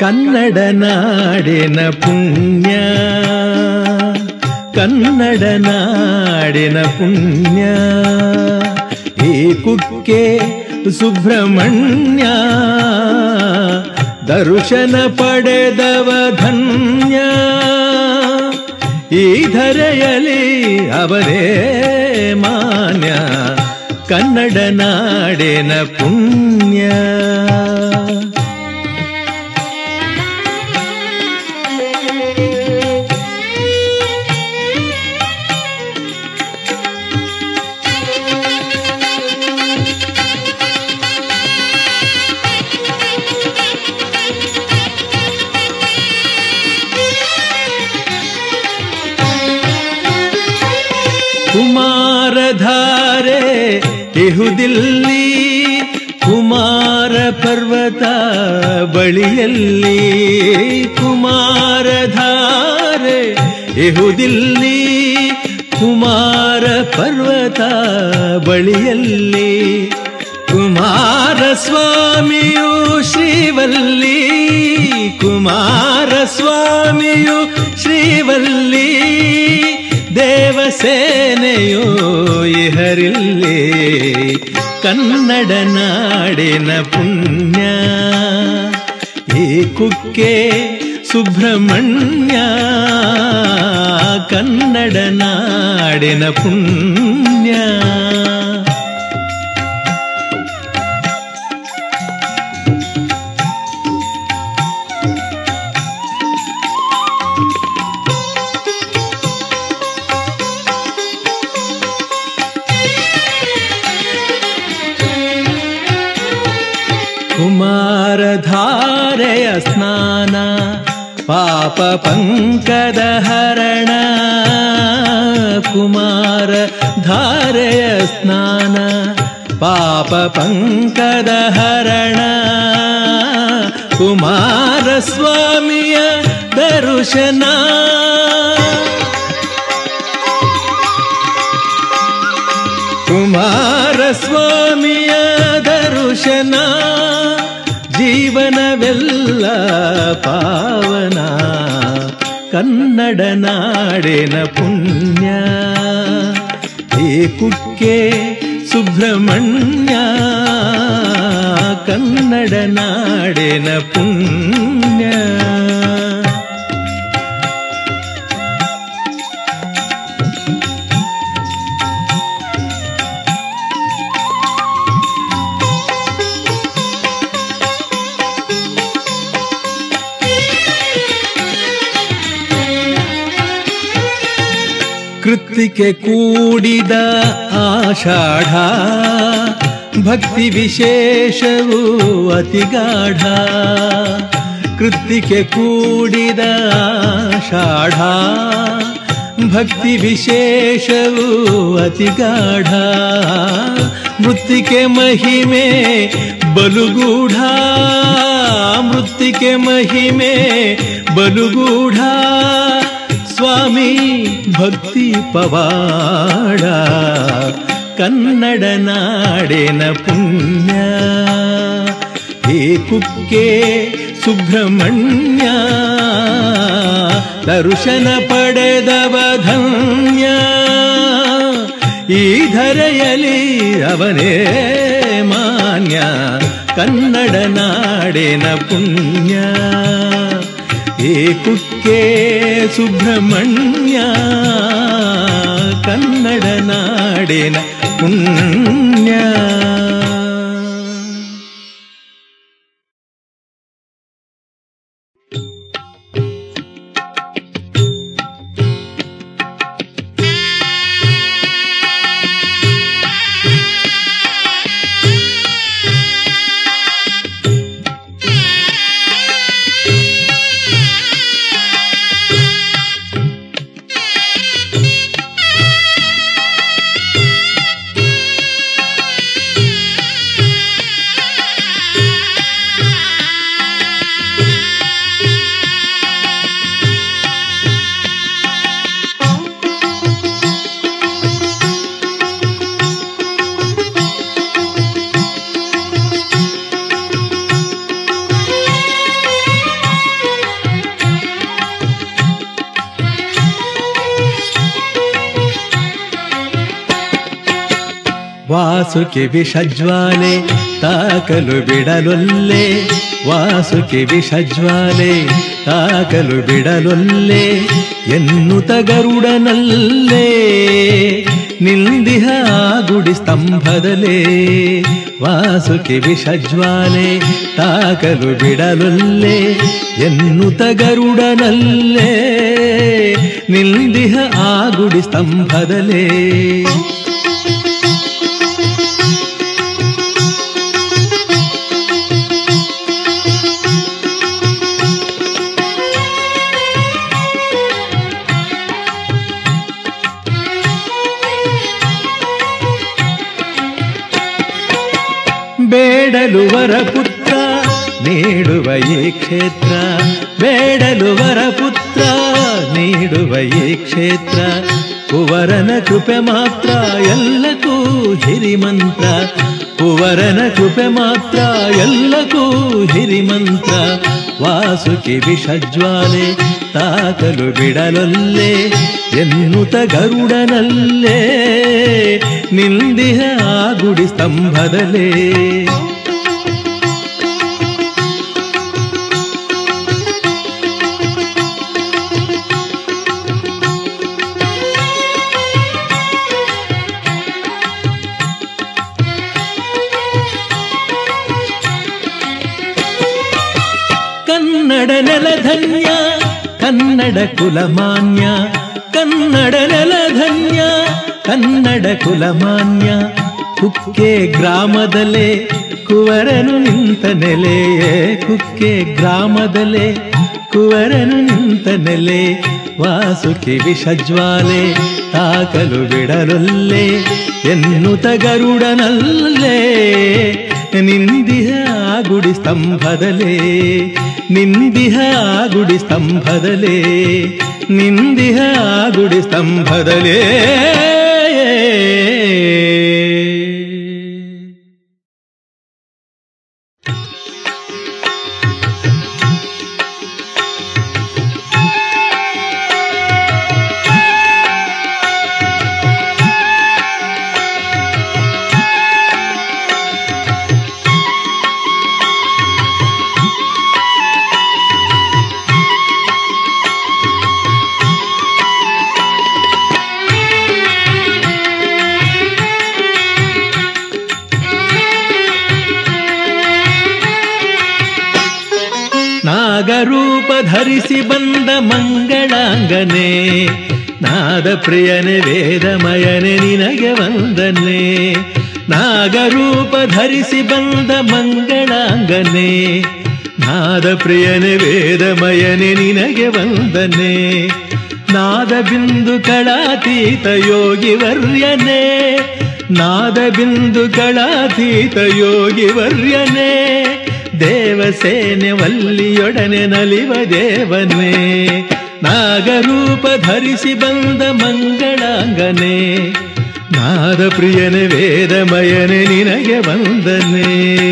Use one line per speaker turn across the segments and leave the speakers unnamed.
ಕನ್ನಡ ನಾಡಿನ ಪುಣ್ಯ ಕನ್ನಡ ನಾಡಿನ ಪುಣ್ಯ ಈ ಕುಕ್ಕೆ ಸುಬ್ರಹ್ಮಣ್ಯ ದರ್ಶನ ಪಡೆದವ ಧನ್ಯ ಈ ಧರೆಯಲಿ ಅವರೇ ಮಾನ್ಯ ಕನ್ನಡ ನಾಡಿನ ಪುಣ್ಯ ಕುಮಾರಧಾರೆ ಇಹುದಿಲ್ಲಿ ಕುಮಾರ ಪರ್ವತ ಬಳಿಯಲ್ಲಿ ಕುಮಾರಧಾರೆ ಇಹುದಿಲ್ಲಿ ಕುಮಾರ ಪರ್ವತ ಬಳಿಯಲ್ಲಿ ಕುಮಾರ ಸ್ವಾಮಿಯು ಶ್ರೀವಲ್ಲಿ ಕುಮಾರ ಸ್ವಾಮಿಯು ಶ್ರೀವಲ್ಲಿ ದೇವಸೇನೆಯೋ ಇಹರಿಲ್ಲಿ ಕನ್ನಡ ನಾಡಿನ ಪುಣ್ಯ ಈ ಕುಕ್ಕೆ ಸುಬ್ರಹ್ಮಣ್ಯ ಕನ್ನಡ ನಾಡಿನ ಪುಣ್ಯ ಕುಮಾರಧಾರೆಯ ಸ್ನಾನ ಪಾಪ ಪಂಕದ ಹರಣ ಕುಮಾರ ಧಾರೆಯ ಸ್ನಾನ ಪಾಪ ಪಂಕದ ಹರಣ ಕುಮಾರ ಸ್ವಾಮಿಯ ದರ್ಶನ ಕುಮಾರ ಸ್ವಾಮಿಯ ದರ್ಶನ ಜೀವನವೆಲ್ಲ ಪಾವನ ಕನ್ನಡ ನಾಡಿನ ಪುಣ್ಯ ಈ ಕುಕ್ಕೆ ಸುಬ್ರಹ್ಮಣ್ಯ ಕನ್ನಡ ನಾಡಿನ ಪುಣ್ಯ ಕೃತ್ತಿಕೆ ಕೂಡಿದ ಆಷಾಢ ಭಕ್ತಿ ವಿಶೇಷವು ಅತಿಗಾಢ ಕೃತ್ತಿಕೆ ಕೂಡಿದ ಆಷಾಢ ಭಕ್ತಿ ವಿಶೇಷವು ಅತಿಗಾಢ ಮೃತ್ತಿಕೆ ಮಹಿಮೆ ಬಲುಗೂಢ ಮೃತ್ತಿಕೆ ಮಹಿಮೆ ಬಲುಗೂಢ ಸ್ವಾಮಿ ಭಕ್ತಿ ಪವಾಡ ಕನ್ನಡ ನಾಡಿನ ಪುಣ್ಯ ಈ ಕುಕ್ಕೆ ಸುಬ್ರಹ್ಮಣ್ಯ ದರ್ಶನ ಪಡೆದವ ಧನ್ಯ ಈ ಧರೆಯಲಿ ಅವನೇ ಮಾನ್ಯ ಕನ್ನಡ ನಾಡಿನ ಪುಣ್ಯ ಈ ಕುಕ್ಕೆ ಸುಬ್ರಹ್ಮಣ್ಯ ಕನ್ನಡ ನಾಡಿನ ಪುಣ್ಯ
Thank
ವಾಸುಕಿ ವಿಷಜ್ವಾಲೆ ತಾಕಲು ಬಿಡಲೊಲ್ಲೆ ವಾಸುಕಿ ವಿಷಜ್ವಾಲೆ ತಾಕಲು ಬಿಡಲೊಲ್ಲೆ ಎನ್ನುತ ಗರುಡನಲ್ಲೇ ನಿಲ್ದಿಹ ಆ ಗುಡಿ ಸ್ತಂಭದಲೇ ವಾಸುಕಿ ವಿಷಜ್ವಾಲೆ ತಾಕಲು ಬಿಡಲೊಲ್ಲೆ ಎನ್ನುತ ಗರುಡನಲ್ಲೇ ನಿಲ್ದಿಹ ಆ ಗುಡಿ ಸ್ತಂಭದಲೇ ಬೇಡಲು ವರ ಪುತ್ರ ನೀಡುವ ಈ ಕ್ಷೇತ್ರ ಬೇಡಲು ವರ ಪುತ್ರ ನೀಡುವ ಈ ಕ್ಷೇತ್ರ ಕುವರನ ಕೃಪೆ ಮಾತ್ರ ಎಲ್ಲಕ್ಕೂ ಹಿರಿಮಂತ್ರ ಕುವರನ ಕೃಪೆ ಮಾತ್ರ ಎಲ್ಲಕ್ಕೂ ಹಿರಿಮಂತ್ರ ವಾಸುಕಿ ವಿಷಜ್ವಾಲೆ ತಾಕಲು ಬಿಡಲೊಲ್ಲೆ ಎನ್ನುತ್ತ ಗರುಡನಲ್ಲೇ ನಿಂದಿಹ ಆ ಗುಡಿ ಸ್ತಂಭದಲೇ ಕನ್ನಡ ನೆಲಧನ್ಯ ಕನ್ನಡ ಕುಲಮಾನ್ಯ ಕನ್ನಡ ನೆಲಧನ್ಯ ಕನ್ನಡ ಕುಲಮಾನ್ಯ ಕುಕ್ಕೆ ಗ್ರಾಮದಲ್ಲೇ ಕುವರನು ನಿಂತ ನೆಲೆಯೇ ಕುಕ್ಕೆ ಗ್ರಾಮದಲ್ಲೇ ಕುವರನು ನಿಂತ ನೆಲೆ ವಾಸುಕಿ ವಿಷಜ್ವಾಲೆ ತಾಕಲು ಬಿಡಲೊಲ್ಲೆ ಎನ್ನುತ್ತ ಗರುಡನಲ್ಲೇ ನಿಂದಿಹ ಆ ಗುಡಿ ಸ್ತಂಭದಲೇ ನಿಂದಿಹ ಆ ಗುಡಿ ಸ್ತಂಭದಲೇ ನಿಂದಿಹ ಆ ಗುಡಿ ಸ್ತಂಭದಲೇ ನಾಗರೂಪ ಧರಿಸಿ ಬಂದ ಮಂಗಳಾಂಗನೆ ನಾದ ಪ್ರಿಯನೆ ವೇದಮಯನೆ ನಿನಗೆ ವಂದನೆ ನಾಗರೂಪ ಧರಿಸಿ ಬಂದ ಮಂಗಳಾಂಗನೆ ನಾದ ಪ್ರಿಯನೆ ವೇದಮಯನೆ ನಿನಗೆ ವಂದನೆ ನಾದ ಬಿಂದು ಕಳಾತೀತ ಯೋಗಿ ವರ್ಯನೆ ನಾದ ಬಿಂದು ಕಳಾತೀತ ಯೋಗಿ ವರ್ಯನೆ ದೇವಸೇನೆ ವಲ್ಲಿಯೊಡನೆ ನಲಿವ ದೇವನೇ ನಾಗರೂಪ ಧರಿಸಿ ಬಂದ ಮಂಗಳಾಂಗನೆ ನಾದ ಪ್ರಿಯನೆ ವೇದಮಯನೆ ನಿನಗೆ ವಂದನೆ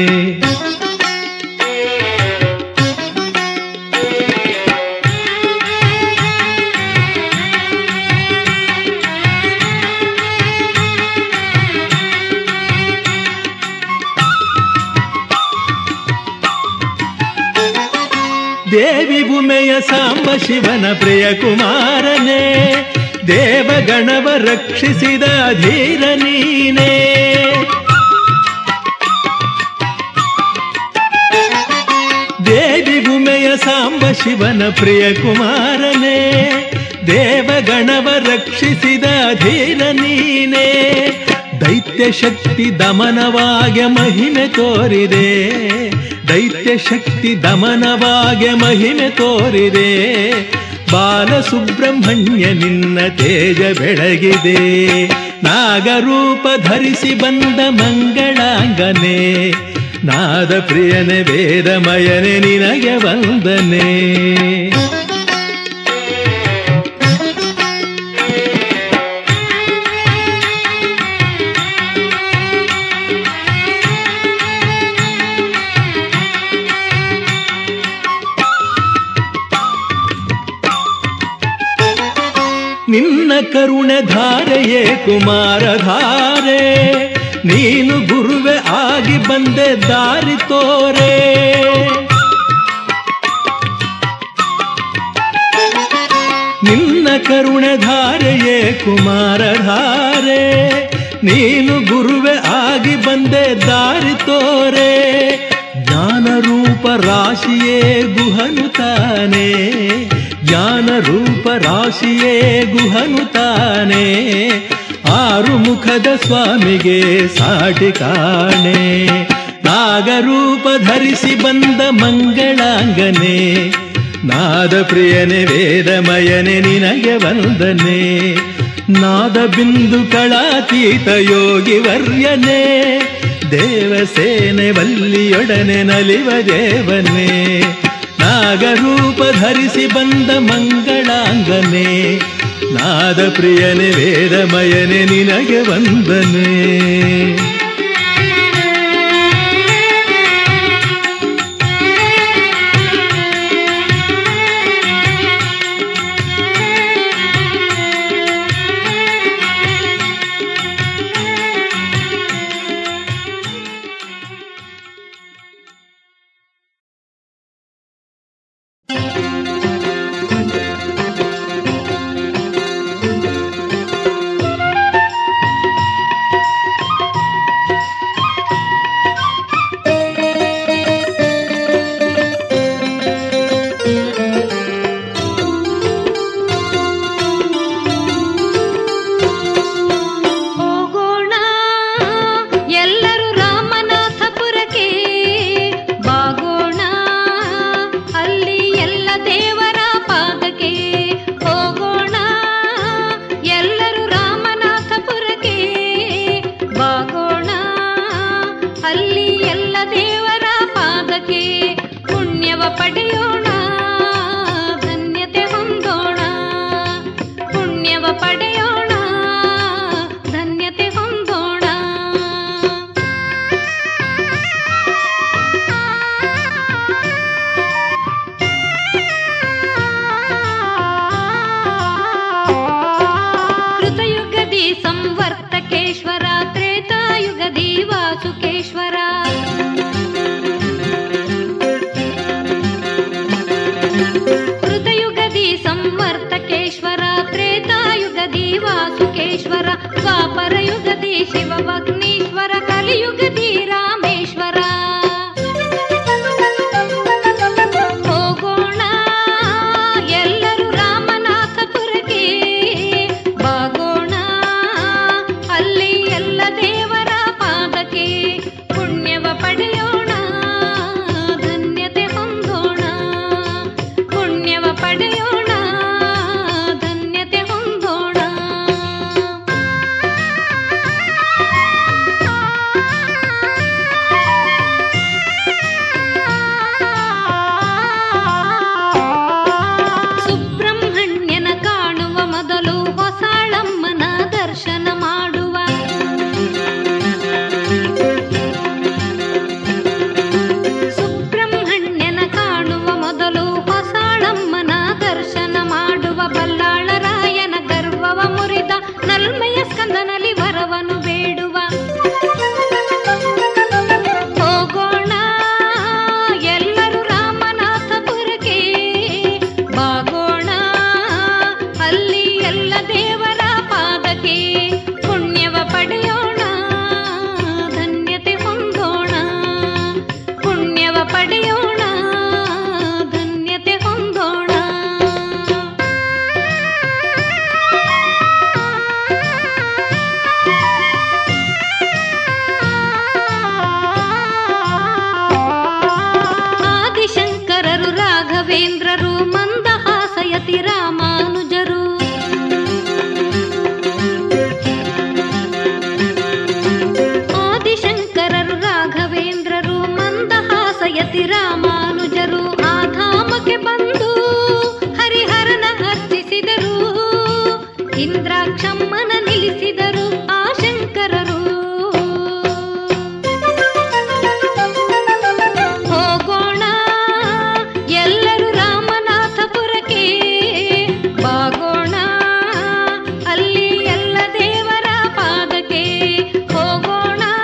ದೇವಿ ಭೂಮೆಯ ಸಾಂಬ ಶಿವನ ಪ್ರಿಯ ಕುಮಾರನೇ ದೇವಗಣವ ರಕ್ಷಿಸಿದ ಧೀರ ನೀನೇ ದೇವಿ ಭೂಮೆಯ ಸಾಂಬ ಶಿವನ ಪ್ರಿಯ ಕುಮಾರನೇ ದೇವಗಣವ ರಕ್ಷಿಸಿದ ಧೀರ ನೀನೇ ದೈತ್ಯ ಶಕ್ತಿ ದಮನವಾಗಿ ಮಹಿಮೆ ತೋರಿದೆ ದೈತ್ಯ ಶಕ್ತಿ ದಮನವಾಗಿ ಮಹಿಮೆ ತೋರಿದೆ ಬಾಲಸುಬ್ರಹ್ಮಣ್ಯ ನಿನ್ನ ತೇಜ ಬೆಳಗಿದೆ ನಾಗರೂಪ ಧರಿಸಿ ಬಂದ ಮಂಗಳಾಂಗನೆ ನಾದ ಪ್ರಿಯನೆ ವೇದಮಯನೆ ನಿನಗೆ ವಂದನೆ ನಿನ್ನ ಕರುಣೆ ಧಾರೆಯೇ ಕುಮಾರ ಧಾರೆ ನೀನು ಗುರುವೆ ಆಗಿ ಬಂದೆ ದಾರಿ ತೋರೆ ನಿನ್ನ ಕರುಣೆ ಧಾರೆಯೇ ಕುಮಾರ ಧಾರೆ ನೀನು ಗುರುವೆ ಆಗಿ ಬಂದೆ ದಾರಿ ತೋರೆ ಜ್ಞಾನ ರೂಪ ರಾಶಿಯೇ ಗುಹನು ತಾನೆ ಜ್ಞಾನ ರೂಪ ರಾಶಿಯೇ ಗುಹನು ತಾನೆ ಆರು ಮುಖದ ಸ್ವಾಮಿಗೆ ಸಾಟಿ ಕಾಣೆ ನಾಗರೂಪ ಧರಿಸಿ ಬಂದ ಮಂಗಳಾಂಗನೆ ನಾದ ಪ್ರಿಯನೆ ವೇದಮಯನೆ ನಿನಗೆ ವಂದನೆ ನಾದ ಬಿಂದು ಕಳಾತೀತ ಯೋಗಿ ವರ್ಯನೆ ದೇವಸೇನೆ ವಲ್ಲಿಯೊಡನೆ ನಲಿವ ದೇವನೇ ನಾಗರೂಪ ಧರಿಸಿ ಬಂದ ಮಂಗಳಾಂಗನೆ ನಾದ ಪ್ರಿಯನೆ ವೇದಮಯನೆ ನಿನಗೆ ವಂದನೆ
ಹೋಗೋಣ ಎಲ್ಲರೂ ರಾಮನಾಥಪುರಕ್ಕೆ ಬಾಗೋಣ ಅಲ್ಲಿ ಎಲ್ಲ ದೇವರ ಪಾದಕ್ಕೆ ಹೋಗೋಣ ಎಲ್ಲರೂ ರಾಮನಾಥಪುರಕ್ಕೆ ಬಾಗೋಣ ಅಲ್ಲಿ ಎಲ್ಲ ದೇವರ ಪಾದಕ್ಕೆ ಪುಣ್ಯವ ಪಡೆಯೋಣ ಧನ್ಯತೆ ಹೊಂದೋಣ ಪುಣ್ಯವ ಪಡೆಯೋಣ ಧನ್ಯತೆ ಹೊಂದೋಣ ಕೃತಯುಗದಿ ಸಂವರ್ತಕೇಶ್ವರ ತ್ರೇತಾಯುಗದಿ ವಾಸುಕೇಶ್ವರ ಕೃತಯುಗದಿ ಸಂವರ್ತಕೇಶ್ವರ ತ್ರೇತಾಯುಗದಿ ವಾಸುಕೇಶ್ವರ ದ್ವಾಪರ ಯುಗದಿ ಶಿವವಗ್ನೀಶ್ವರ ಕಲಿಯುಗದಿ ರಾಮೇಶ್ವರ ಹೋಗೋಣ ಎಲ್ಲರೂ ರಾಮನಾಥಪುರಕ್ಕೆ ಬಾಗೋಣ ಅಲ್ಲಿ ಎಲ್ಲ ದೇವರ ಪಾದಕ್ಕೆ ಪುಣ್ಯವ ಪಡೆಯೋಣ ಧನ್ಯತೆ ಹೊಂದೋಣ ಪುಣ್ಯವ ಪಡೆಯೋಣ ಧನ್ಯತೆ ಹೊಂದೋಣ ಸುಬ್ರಹ್ಮಣ್ಯನ ಕಾಣುವ ಮೊದಲು ಹೊಸಾಳಮ್ಮನ ದರ್ಶನ ಮಾಡುವ ಸುಬ್ರಹ್ಮಣ್ಯನ ಕಾಣುವ ಮೊದಲು ಹೊಸಾಳಮ್ಮನ ದರ್ಶನ ಮಾಡುವ ಬಲ್ಲಾಳರಾಯನ ಗರ್ವವ ಮುರಿದ ನಲ್ಮೆಯ ಸ್ಕಂದನಲ್ಲಿ ವರವನು ಬೇಡುವ ಹೋಗೋಣ ಎಲ್ಲರೂ ರಾಮನಾಥಪುರಕ್ಕೆ ಬಾಗೋಣ ಅಲ್ಲಿ ಎಲ್ಲ ದೇವರ ಪಾದಕ್ಕೆ ಪುಣ್ಯವ ಪಡೆಯೋಣ ಧನ್ಯತೆ ಹೊಂದೋಣ ಪುಣ್ಯವ ಪಡೆಯೋಣ ಧನ್ಯತೆ ಹೊಂದೋಣ ಆದಿಶಂಕರರು ರಾಘವೇಂದ್ರರು ಮಂದಹಾಸಯತಿ ರಾಮಾನುಜರು ಆದಿಶಂಕರರು ರಾಘವೇಂದ್ರರು ಮಂದಹಾಸಯತಿ ರಾಮಾನುಜರು ಆ ಧಾಮಕ್ಕೆ ಬಂದು ಹರಿಹರನ ಅರ್ಚಿಸಿದರು ಇಂದ್ರಾಕ್ಷಮ್ಮನ ನಿಲ್ಲಿಸಿದರು ಆ ಶಂಕರರು ಹೋಗೋಣ ಎಲ್ಲರೂ ರಾಮನಾಥಪುರಕ್ಕೆ ಬಾಗೋಣ ಅಲ್ಲಿ ಎಲ್ಲ ದೇವರ ಪಾದಕ್ಕೆ ಹೋಗೋಣ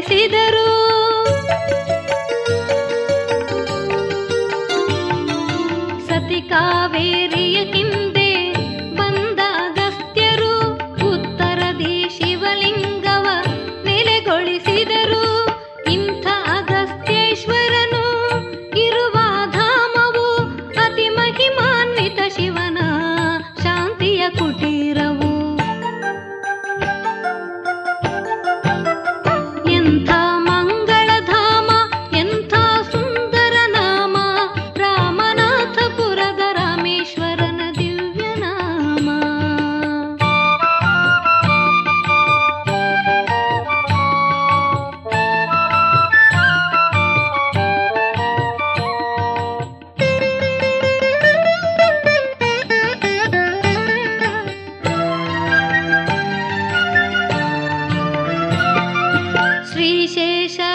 ನೆಲೆಗೊಳಿಸಿದರು ಸತಿ ಕಾವೇರಿಯ ಹಿಂದೆ ಬಂದ ಅಗಸ್ತ್ಯರು ಉತ್ತರದಿ ಶಿವಲಿಂಗವ ನೆಲೆಗೊಳಿಸಿದರು ಇಂಥ ಅಗಸ್ತ್ಯೇಶ್ವರನು ಇರುವ ಧಾಮವು ಅತಿ ಮಹಿಮಾನ್ವಿತ ಶಿವನ ಶಾಂತಿಯ ಕುಟೀರವು ಎಂಥ ಮಂಗಳಧಾಮ ಎಂಥ ಸುಂದರ ನಾಮ ರಾಮನಾಥಪುರದ ರಾಮೇಶ್ವರನ ದಿವ್ಯ ನಾಮ ಶ್ರೀಶೇಷ